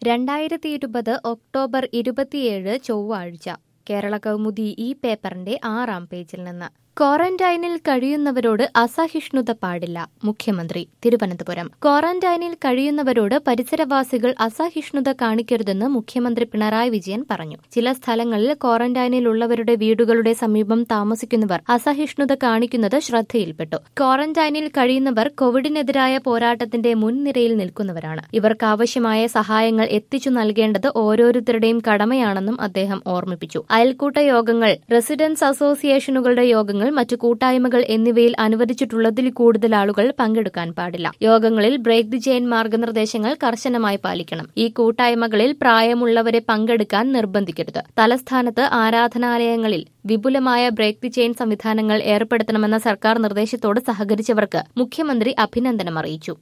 രണ്ടായിരത്തി ഇരുപത് ഒക്ടോബർ ഇരുപത്തിയേഴ് ചൊവ്വാഴ്ച കേരള കൗമുദി ഈ പേപ്പറിന്റെ ആറാം പേജിൽ നിന്ന് ക്വാറന്റൈനിൽ കഴിയുന്നവരോട് അസഹിഷ്ണുത പാടില്ല മുഖ്യമന്ത്രി തിരുവനന്തപുരം ക്വാറന്റൈനിൽ കഴിയുന്നവരോട് പരിസരവാസികൾ അസഹിഷ്ണുത കാണിക്കരുതെന്ന് മുഖ്യമന്ത്രി പിണറായി വിജയൻ പറഞ്ഞു ചില സ്ഥലങ്ങളിൽ ക്വാറന്റൈനിലുള്ളവരുടെ വീടുകളുടെ സമീപം താമസിക്കുന്നവർ അസഹിഷ്ണുത കാണിക്കുന്നത് ശ്രദ്ധയിൽപ്പെട്ടു ക്വാറന്റൈനിൽ കഴിയുന്നവർ കോവിഡിനെതിരായ പോരാട്ടത്തിന്റെ മുൻനിരയിൽ നിൽക്കുന്നവരാണ് ഇവർക്ക് ആവശ്യമായ സഹായങ്ങൾ എത്തിച്ചു നൽകേണ്ടത് ഓരോരുത്തരുടെയും കടമയാണെന്നും അദ്ദേഹം ഓർമ്മിപ്പിച്ചു അയൽക്കൂട്ട യോഗങ്ങൾ റെസിഡൻസ് അസോസിയേഷനുകളുടെ യോഗങ്ങൾ മറ്റു കൂട്ടായ്മകൾ എന്നിവയിൽ അനുവദിച്ചിട്ടുള്ളതിൽ കൂടുതൽ ആളുകൾ പങ്കെടുക്കാൻ പാടില്ല യോഗങ്ങളിൽ ബ്രേക്ക് ദി ചെയിൻ മാർഗനിർദ്ദേശങ്ങൾ കർശനമായി പാലിക്കണം ഈ കൂട്ടായ്മകളിൽ പ്രായമുള്ളവരെ പങ്കെടുക്കാൻ നിർബന്ധിക്കരുത് തലസ്ഥാനത്ത് ആരാധനാലയങ്ങളിൽ വിപുലമായ ബ്രേക്ക് ദി ചെയിൻ സംവിധാനങ്ങൾ ഏർപ്പെടുത്തണമെന്ന സർക്കാർ നിർദ്ദേശത്തോട് സഹകരിച്ചവർക്ക് മുഖ്യമന്ത്രി അഭിനന്ദനം അറിയിച്ചു